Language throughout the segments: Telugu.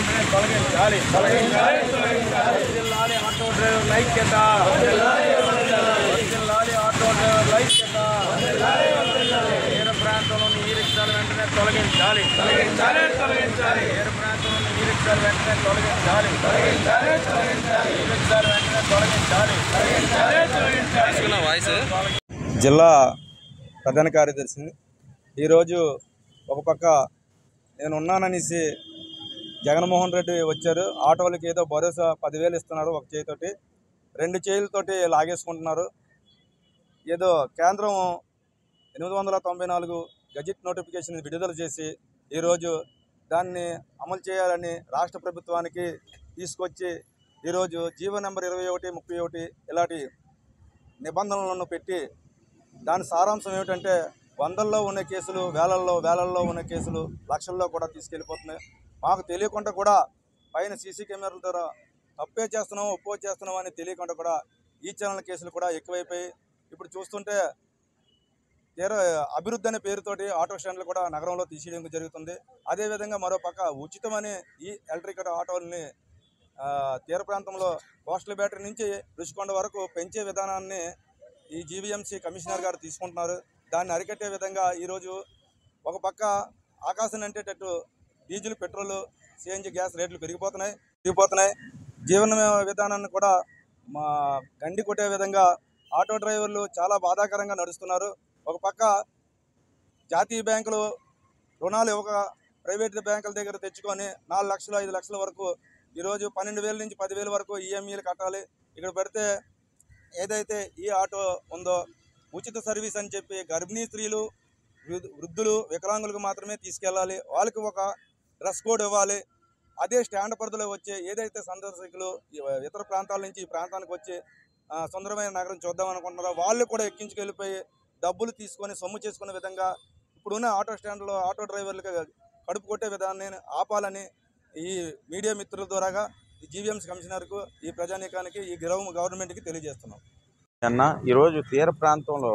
వెంటనే తొలగించాలి వర్ధిల్లాలి ఆటో డ్రైవర్ల ఐక్యత వర్ధిల్లాలి ఆటో డ్రైవర్ల ఐక్యత తీర ప్రాంతంలోని ఈ రిక్షాలు వెంటనే తొలగించాలి తొలగించాలి తొలగించాలి తీర ప్రాంతంలోని ఈ రిక్షాలు వెంటనే తొలగించాలి తొలగించాలి తొలగించాలి ఈ రిక్షాలు వెంటనే తొలగించాలి తొలగించాలి తొలగించాలి జిల్లా ప్రధాన కార్యదర్శిని ఈరోజు ఒక పక్క నేను ఉన్నాననేసి జగన్మోహన్ రెడ్డి వచ్చారు ఆటోలకి ఏదో భరోసా పదివేలు ఇస్తున్నారు ఒక చేతితోటి రెండు చేతులతోటి లాగేసుకుంటున్నారు ఏదో కేంద్రం ఎనిమిది వందల తొంభై నాలుగు గజెట్ నోటిఫికేషన్ విడుదల చేసి ఈరోజు దాన్ని అమలు చేయాలని రాష్ట్ర ప్రభుత్వానికి తీసుకొచ్చి ఈరోజు జీవో నెంబర్ ఇరవై ఒకటి ముప్పై ఒకటి ఇలాంటి నిబంధనలను పెట్టి దాని సారాంశం ఏమిటంటే వందల్లో ఉన్న కేసులు వేలల్లో వేలల్లో ఉన్న కేసులు లక్షల్లో కూడా తీసుకెళ్ళిపోతున్నాయి మాకు తెలియకుండా కూడా పైన సీసీ కెమెరాల ద్వారా తప్పే చేస్తున్నాం ఒప్పో చేస్తున్నాం అని తెలియకుండా కూడా ఈ ఛానల్ కేసులు కూడా ఎక్కువైపోయి ఇప్పుడు చూస్తుంటే తీర అభివృద్ధి అనే పేరుతోటి ఆటో స్టాండ్లు కూడా నగరంలో తీసేయడం జరుగుతుంది అదేవిధంగా మరో పక్క ఉచితమని ఈ ఎలక్ట్రిక్ ఆటోలని ఆ, తీర ప్రాంతంలో కోస్టల్ బ్యాటరీ నుంచి రుషికొండ వరకు పెంచే విధానాన్ని ఈ జీవీఎంసీ కమిషనర్ గారు తీసుకుంటున్నారు దాన్ని అరికట్టే విధంగా ఈరోజు ఒక పక్క ఆకాశం అంటేటట్టు డీజిల్ పెట్రోల్ సిఎన్జి గ్యాస్ రేట్లు పెరిగిపోతున్నాయి పెరిగిపోతున్నాయి జీవన విధానాన్ని కూడా మా గండి కొట్టే విధంగా ఆటో డ్రైవర్లు చాలా బాధాకరంగా నడుస్తున్నారు ఒక పక్క జాతీయ బ్యాంకులు రుణాలు ఇవ్వక ప్రైవేట్ బ్యాంకుల దగ్గర తెచ్చుకొని నాలుగు లక్షలు ఐదు లక్షల వరకు ఈరోజు పన్నెండు వేల నుంచి పదివేల వరకు ఈఎంఈలు కట్టాలి ఇక్కడ పెడితే ఏదైతే ఈ ఆటో ఉందో ఉచిత సర్వీస్ అని చెప్పి గర్భిణీ స్త్రీలు వృద్ధ- వృద్ధులు వికలాంగులకు మాత్రమే తీసుకెళ్ళాలి వాళ్ళకి ఒక డ్రెస్ కోడ్ ఇవ్వాలి అదే స్టాండ్ పరిధిలో వచ్చే ఏదైతే సందర్శకులు ఈ ఇతర ప్రాంతాల నుంచి ఈ ప్రాంతానికి వచ్చి ఆ, సుందరమైన నగరం చూద్దాం అనుకుంటున్నారో వాళ్ళు కూడా ఎక్కించుకెళ్ళిపోయి డబ్బులు తీసుకొని సొమ్ము చేసుకునే విధంగా ఇప్పుడున్న ఆటో స్టాండ్లో ఆటో డ్రైవర్లకు కడుపు కొట్టే విధానాన్ని ఆపాలని ఈ మీడియా మిత్రుల ద్వారాగా ఈ జీవీఎంసీ కమిషనర్కు ఈ ప్రజానీకానికి ఈ గౌరవ గవర్నమెంట్కి తెలియజేస్తున్నాం అన్న ఈరోజు తీర ప్రాంతంలో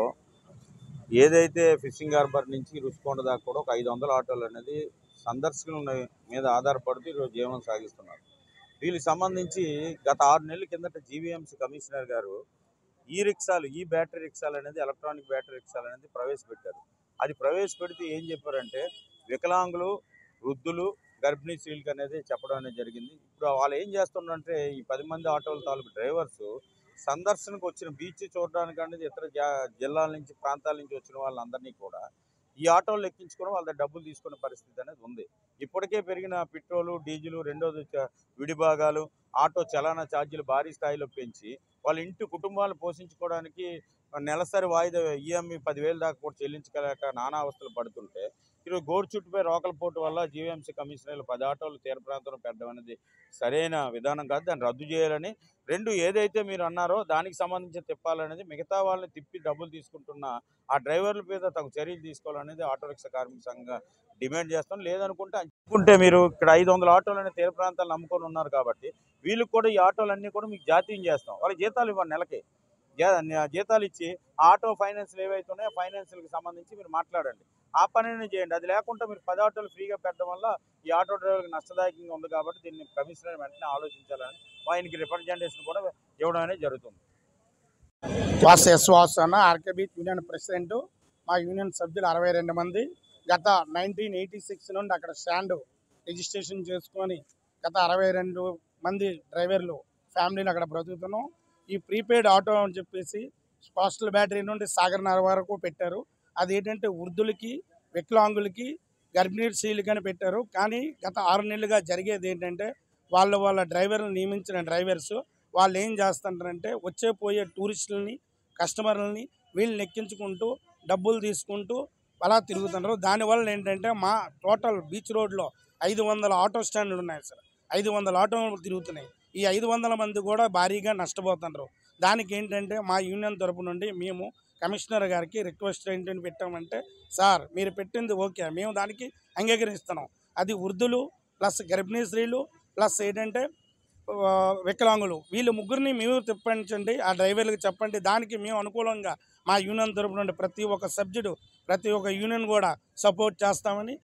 ఏదైతే ఫిషింగ్ హార్బర్ నుంచి రుచికొండ దాకా కూడా ఒక ఐదు వందల ఆటోలు అనేది సందర్శకుల మీద ఆధారపడుతూ ఈరోజు జీవనం సాగిస్తున్నారు వీళ్ళకి సంబంధించి గత ఆరు నెలల కిందట జీవీఎంసీ కమిషనర్ గారు ఈ రిక్షాలు ఈ బ్యాటరీ రిక్షాలు అనేది ఎలక్ట్రానిక్ బ్యాటరీ రిక్షాలు అనేది ప్రవేశపెట్టారు అది ప్రవేశపెడితే ఏం చెప్పారంటే వికలాంగులు వృద్ధులు గర్భిణీ స్త్రీలకు అనేది చెప్పడం అనేది జరిగింది ఇప్పుడు వాళ్ళు ఏం చేస్తున్నారంటే ఈ పది మంది ఆటోల తాలూకు డ్రైవర్స్ సందర్శనకు వచ్చిన బీచ్ చూడడానికి అనేది ఇతర జా- జిల్లాల నుంచి ప్రాంతాల నుంచి వచ్చిన వాళ్ళందరినీ కూడా ఈ ఆటోలు ఎక్కించుకొని వాళ్ళ దగ్గర డబ్బులు తీసుకునే పరిస్థితి అనేది ఉంది ఇప్పటికే పెరిగిన పెట్రోలు డీజిల్ రెండోది చ- విడిభాగాలు ఆటో చలానా ఛార్జీలు భారీ స్థాయిలో పెంచి వాళ్ళ ఇంటి కుటుంబాలు పోషించుకోవడానికి నెలసరి వాయిదా ఈఎంఐ పదివేలు దాకా కూడా చెల్లించగలేక నానా అవస్థలు పడుతుంటే ఈరోజు గోరు చుట్టుపై రోకలపోటు వల్ల జీవీఎంసీ కమిషనర్లు పది ఆటోలు తీర ప్రాంతంలో పెట్టడం అనేది సరైన విధానం కాదు దాన్ని రద్దు చేయాలని రెండు ఏదైతే మీరు అన్నారో దానికి సంబంధించి తిప్పాలనేది మిగతా వాళ్ళని తిప్పి డబ్బులు తీసుకుంటున్న ఆ డ్రైవర్ల మీద తగు చర్యలు తీసుకోవాలనేది ఆటో రిక్షా కార్మిక సంఘంగా డిమాండ్ చేస్తాం లేదనుకుంటే అనుకుంటే మీరు ఇక్కడ ఐదు వందల ఆటోలు అనే తీర ప్రాంతాలు నమ్ముకొని ఉన్నారు కాబట్టి వీళ్ళకి కూడా ఈ ఆటోలన్నీ కూడా మీకు జాతీయం చేస్తాం వాళ్ళకి జీతాలు ఇవ్వండి నెలకి జా- జీతాలు ఇచ్చి ఆటో ఫైనాన్స్లు ఏవైతే ఉన్నాయో ఫైనాన్స్లకు సంబంధించి మీరు మాట్లాడండి ఆ పనిని చేయండి అది లేకుండా మీరు పది ఆటోలు ఫ్రీగా పెట్టడం వల్ల ఈ ఆటో డ్రైవర్కి నష్టదాయకంగా ఉంది కాబట్టి దీన్ని కమిషనర్ వెంటనే ఆలోచించాలని ఆయనకి రిప్రజెంటేషన్ కూడా ఇవ్వడం అనేది జరుగుతుంది వాస్ ఎస్ వాస్ అన్న ఆర్కేబీ యూనియన్ ప్రెసిడెంట్ మా యూనియన్ సభ్యులు అరవై రెండు మంది గత నైన్టీన్ ఎయిటీ సిక్స్ నుండి అక్కడ స్టాండ్ రిజిస్ట్రేషన్ చేసుకొని గత అరవై రెండు మంది డ్రైవర్లు ఫ్యామిలీని అక్కడ బ్రతుకుతున్నాం ఈ ప్రీపెయిడ్ ఆటో అని చెప్పేసి పోస్టల్ బ్యాటరీ నుండి సాగర్ నగర్ వరకు పెట్టారు అది ఏంటంటే వృద్ధులకి వికలాంగులకి గర్భిణీ స్త్రీలకని పెట్టారు కానీ గత ఆరు నెలలుగా జరిగేది ఏంటంటే వాళ్ళు వాళ్ళ డ్రైవర్లు నియమించిన డ్రైవర్స్ వాళ్ళు ఏం చేస్తుంటారంటే వచ్చే పోయే టూరిస్టులని కస్టమర్లని వీళ్ళని ఎక్కించుకుంటూ డబ్బులు తీసుకుంటూ అలా తిరుగుతున్నారు దానివల్ల ఏంటంటే మా టోటల్ బీచ్ రోడ్లో ఐదు వందల ఆటో స్టాండ్లు ఉన్నాయి సార్ ఐదు వందల ఆటోలు తిరుగుతున్నాయి ఈ ఐదు వందల మంది కూడా భారీగా నష్టపోతున్నారు దానికి ఏంటంటే మా యూనియన్ తరపు నుండి మేము కమిషనర్ గారికి రిక్వెస్ట్ ఏంటని పెట్టామంటే సార్ మీరు పెట్టింది ఓకే మేము దానికి అంగీకరిస్తున్నాం అది వృద్ధులు ప్లస్ గర్భిణీ స్త్రీలు ప్లస్ ఏంటంటే ఆ, వికలాంగులు వీళ్ళు ముగ్గురిని మేము తెప్పించండి ఆ డ్రైవర్లకు చెప్పండి దానికి మేము అనుకూలంగా మా యూనియన్ తరపు నుండి ప్రతి ఒక్క సబ్జెక్టు ప్రతి ఒక్క యూనియన్ కూడా సపోర్ట్ చేస్తామని